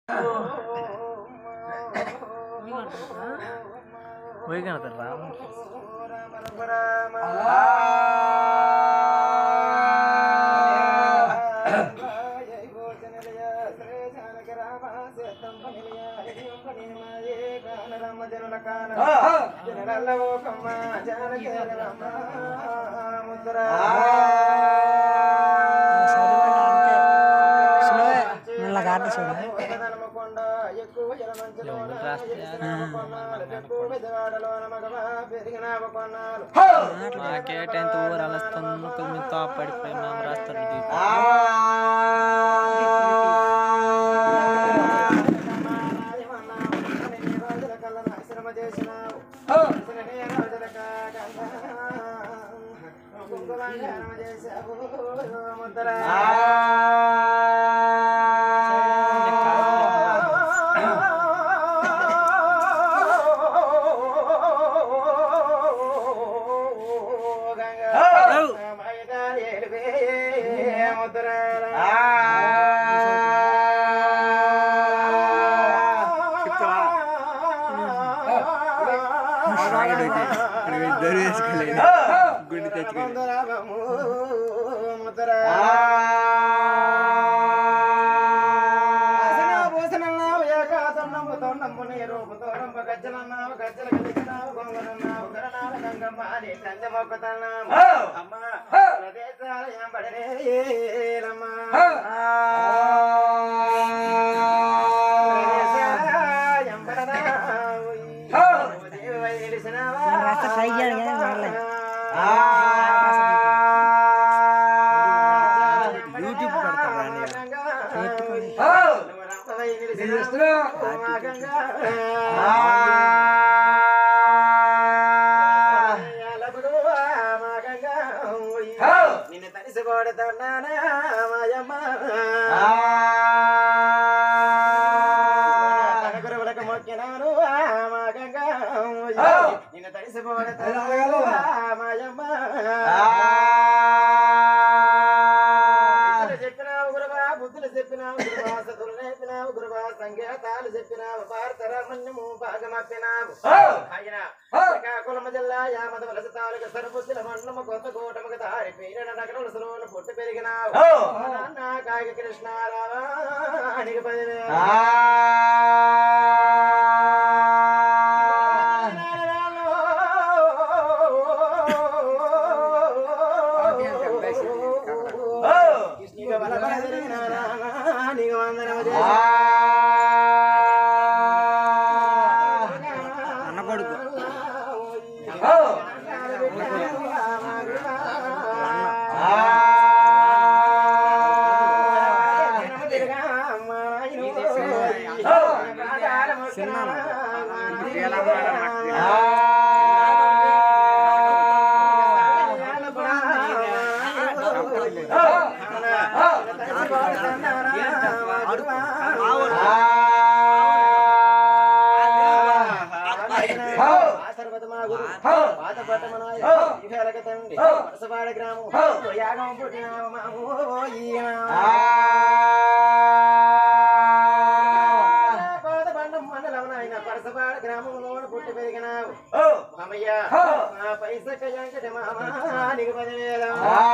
పోయి కడతారు రా మళ్ళా కాదు చూడ ఎవరు మాకే టెన్త్ ఊరు అలస్తుంది మీ తాప్ పడిపోయి మేము రాస్తారు గుండె తెచ్చుకోలేదు రాస్తా ట్రై చేయాలి కానీ వాళ్ళే యూట్యూబ్ పెడతారు రాని నిన్ను తడిసి కొడుతున్నానా మాయమ్మ గురువులకు మొక్కినాను మాగంగా నిన్ను తడిసి కొడుతున్నాను మాయమ్మ విద్యలు చెప్పినావు గురువా బుద్ధులు చెప్పినావు గురువా సతులు నేర్పినావు గురువా సంగీతాలు చెప్పినావు భారతరామణ్యము భాగమప్పినావు ఆయన శ్రీకాకుళం జిల్లా యామద వలస తాలూక సరుపుల మండలము కొత్త కోటముకు దారి పేరిన నగరం సులువులు పుట్టి పెరిగినావు మా నాన్న కాగి కృష్ణారావా నీకు పదివేలు కృష్ణిగా బలపడినానా నీకు వందనము అన్న కొడుకు పాతపట్టమనాయ గ్రామం యాగం పుట్టిన మామూ ఈయన పాదబండం మండలం నాయన పరసపాడ గ్రామంలో పుట్టి పెరిగినావు మామయ్య మా పైసక వెంకట మామ నీకు పదివేల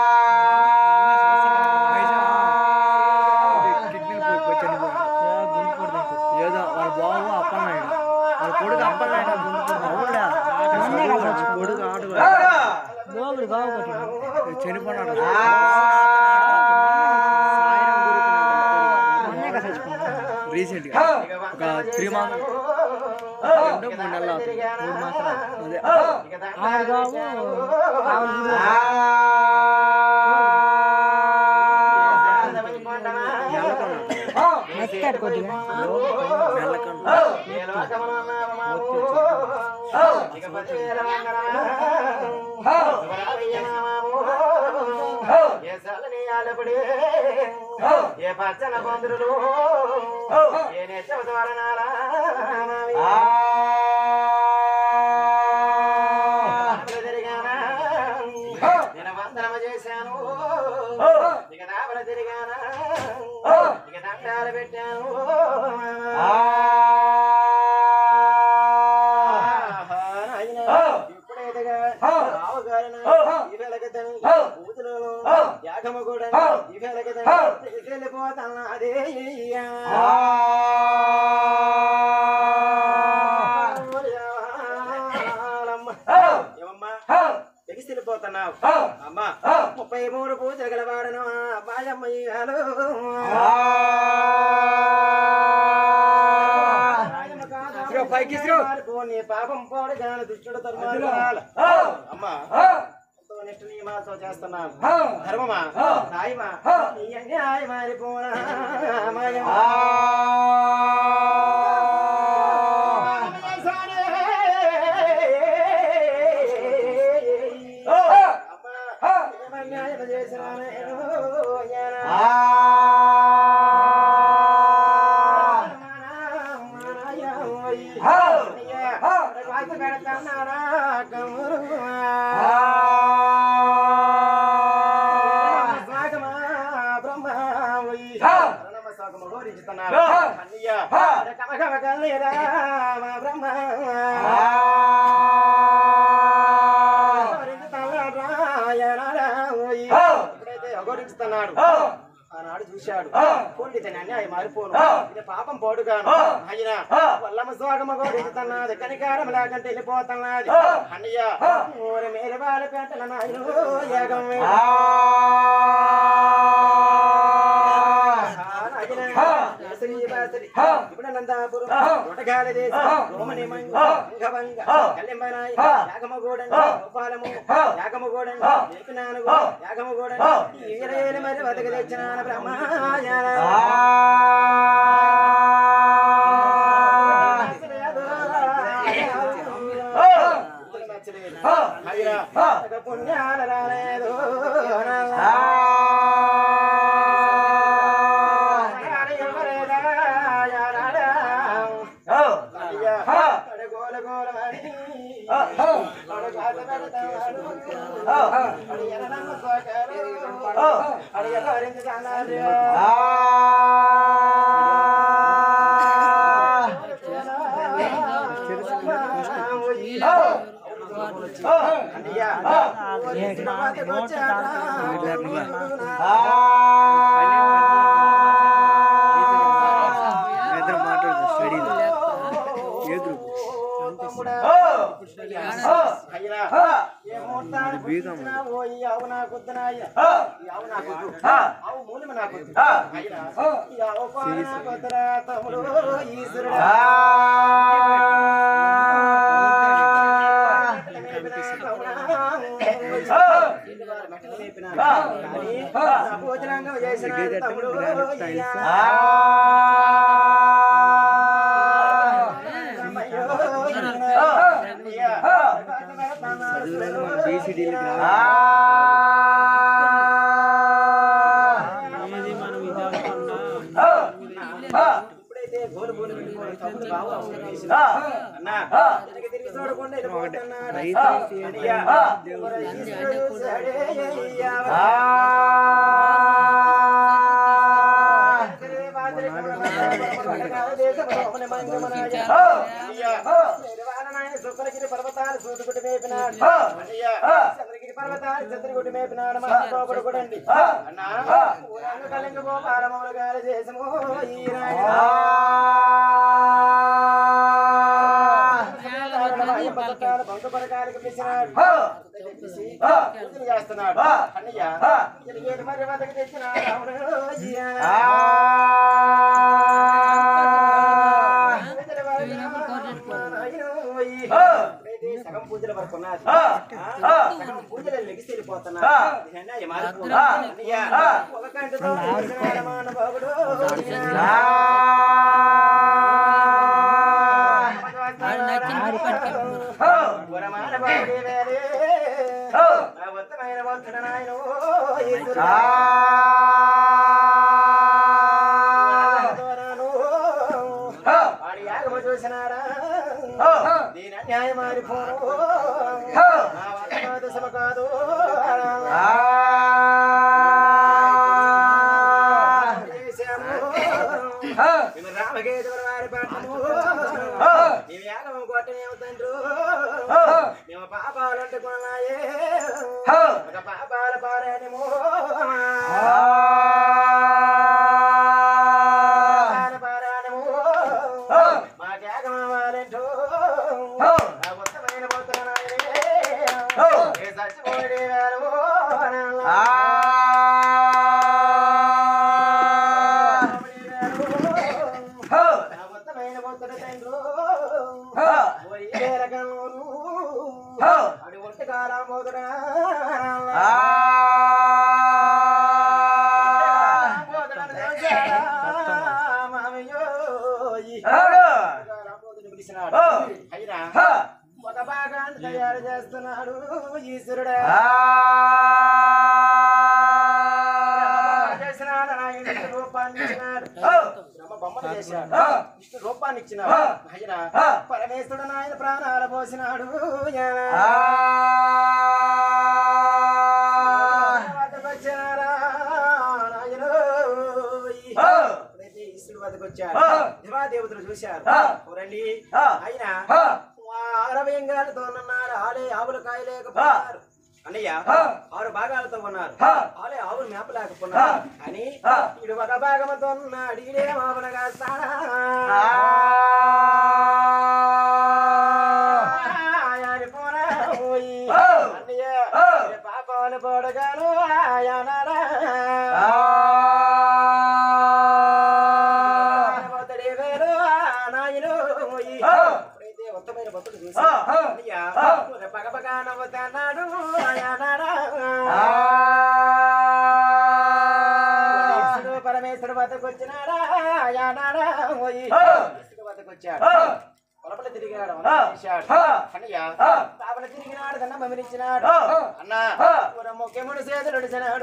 ఏదో వాళ్ళ బాబు అప్పన్నాడు వాళ్ళ కొడుకు అప్పన్నాడు అవునా మొన్నే కదా చచ్చిపోయాడు. కొడుకు ఆడు గోగుడు బాగుపట్టాడు చనిపోన్నాడు మొన్నే కదా చచ్చిపోయాడు రీసెంట్ గా ఒక త్రీ మంత్ రెండు మూడు నెలలు అవుతుంది మూడు మాసాలు అదే ఆడు బాబు ఆవిడ గుడి మెత్తాడు కొద్దిగా నెలకన్నా ఏ పచ్చన బంధువులు ఏ నెచ్చవ ద్వారనారా తిరిగానా నేను వందనమ చేశాను ఇక దాబల తిరిగానా ఇక దండాలు పెట్టాను ఈ వెలగదని పూజలో యాగమ కూడా ఈ వెలగదని వెళ్ళిపోతాను అదే ఏమమ్మా తెగిసి వెళ్ళిపోతున్నావు అమ్మా ముప్పై మూడు పూజలు గలవాడను బాయమ్మయ్యాలు పైకి నీ పాపం పోడు కానీ దుష్టుడు ధర్మాలు అమ్మా ఎంతో నిష్ఠ నియమాలతో చేస్తున్నాను ధర్మమా న్యాయమా నీ అన్యాయం మారిపోనా మాయమా అమ్మా ఏమన్యాయం చేసినా నేను అగోరిస్తున్నాడు ఆనాడు చూశాడు కొండితని అన్యాయం మారిపోను ఇది పాపం పోడుగాను అయ్యా వల్లమ్మ స్వాగమ గోడిస్తున్నది కనికారం లేకంటే వెళ్ళిపోతున్నది అన్నయ్య ఊరి మేర వాళ్ళ పెట్టల నాయను యాగం ఇప్పుడు తొటగాలి దేశం రోమని మంగ అంగవంగ కల్లెంబనాయ యాగమగూడన్ గోపాలము యాగమగూడన్ ఏకనాను యాగమగూడన్ ఈరేలు మరి బతక తెచ్చినాన బ్రహ్మాయన పుణ్యాల రాలేదు గోల గోల భోజనంగా చేసిన తమ్ముడు ఇప్పుడైతే గోలు గోలు పెట్టుకోవాలి తమ్ముడు బాగా అవసరం చేసిన అన్నా తిరిగి తిరిగి చూడకుండా వెళ్ళిపోతున్నాడు అయ్యా, ఎవరు ఈశ్వరుడు సడే అయ్యా. చంద్రగిరి పర్వతాలు సూటుకుటి మేపినాడు అయ్యా, చంద్రగిరి పర్వతాలు చంద్రగుడి మేపినాడు మా గోకుడు కూడా అండి అన్నా ఊరంగ కలింగ గోపాలమౌలు గారి దేశము ఈ బంధు పరకాలకు పిలిచినాడు తెప్పించి పూజలు చేస్తున్నాడు అన్నయ్య ఏడు మరి వద్దకు తెచ్చినాడు అవును అయ్యా. ఇప్పుడైతే సగం పూజల వరకు ఉన్నది. ఆ, సగం పూజలు లెగిసి వెళ్ళిపోతున్నారు. ఇది అన్యాయం మారిపోదు. అన్నయ్య, ఒక కంటితో చూసిన మానవుడు వరమానవాడి వేరే నా ఉత్తమైన వంతుడు నాయనో ఈశ్వరుడా. వాడి యాగము చూసినారా దీని అన్యాయం మారిపోను నా వల్ల కాదు సమ కాదు మేము రామకేశ్వర వారి పట్టము మేము యాగము కొట్టనేమో తండ్రు మేము పాపాలు అంటుకున్నాయే ఒక పాపాల పారాయణము పాపాల పారాయణము మా త్యాగమావాలంటూ ఆ ఉత్తమైన పోతున్న నాయనే ఏ సచ్చిపోయే వారు నా ఉత్తమైన పోతున్న తండ్రు పోయే రకమును అడి ఒంటి కాలం పోతున్నా ఒక భాగాన్ని తయారు చేస్తున్నాడు ఈశ్వరుడా చేసినాడు ఆయన విష్ణు రూపాన్ని ఇచ్చినాడు బ్రహ్మ బొమ్మను చేశాడు విష్ణు రూపాన్ని ఇచ్చినాడు ఆయన పరమేశ్వరుడు నాయన ప్రాణాలు పోసినాడు వద్దకొచ్చారా నాయనోయ్. ఎప్పుడైతే ఈశ్వరుడు వద్దకొచ్చాడు దేవాదేవతలు చూశారు రండి ఆయన అరవై ఎంగాలతో ఉన్నాడు ఆలే ఆవులు కాయలేకపోయారు అన్నయ్య ఆరు భాగాలతో ఉన్నారు ఆలే ఆవులు మేపలేకపోతున్నారు అని ఇడు ఒక భాగంతో ఉన్నాడు ఈడే మామనగా అన్నయ్య పాపాలు పడగాను ఆయనడా పోతడే వేరు నాయను ఎప్పుడైతే ఉత్తమైన భక్తుడు చూసి అన్నయ్య పగపగ నవ్వుతున్నాడు ఆయనడా ఈశ్వరుడు పరమేశ్వరుడు వద్దకు వచ్చినాడా ఆయనడా పోయి ఈశ్వరుడు వద్దకు వచ్చాడు పొలపల తిరిగినాడు చేశాడు అన్నయ్య పాపల తిరిగినాడు కన్నా మమిరించినాడు అన్న ముఖ్యముడు చేతులు నడిచినాడు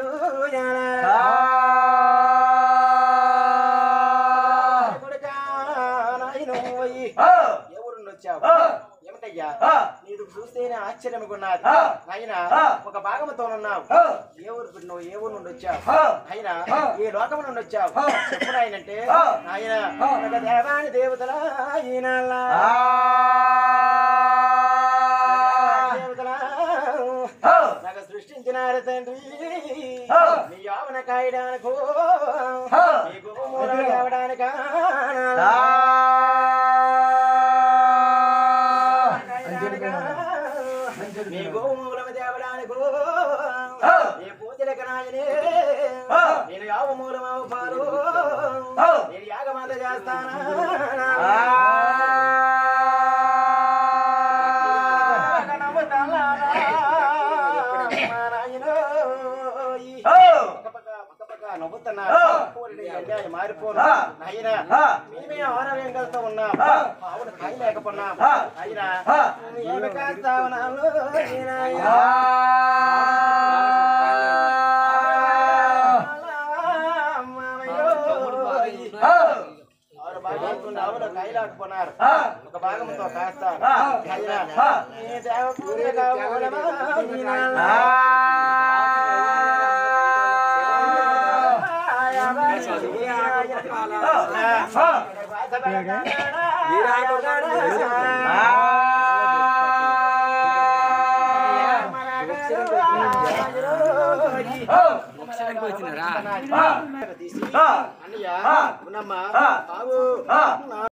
కొడుకా నాయను పోయి ఏ ఊరు నుండి వచ్చావు ఏమిటయ్యా నీకు చూస్తేనే ఆశ్చర్యముకున్నది ఆయన ఒక భాగముతోనున్నావు ఏ ఊరు పుట్టినావు ఏ ఊరు నుండి వచ్చావు ఆయన ఏ లోకము నుండి వచ్చావు ఎప్పుడు ఆయనంటే ఆయన ఒక దేవాని దేవతల ఆయన దేవతల నాకు సృష్టించినారు తండ్రి మీ యావన కాయడానికో మీ భూములు తేవడానికా మీ గోమూలము తేవడానికో మీ పూజలకు నాయనే నేను యావ మూలమావు పాలు నేను యాగమాత చేస్తానా మారిపోను అయినా మేమే ఆరోగ్యంతో ఉన్నాం ఆవును కాయలేకపోన్నాం అయినా ఏమి కాస్తావు ఆరు భాగాలు ఆవులు కాయలేకపోయినారు ఒక భాగంతో కాస్తాను అయినా ఈ దేవ పూజగా మూలమా అన్నయ్య ఉన్నమ్మా బాబు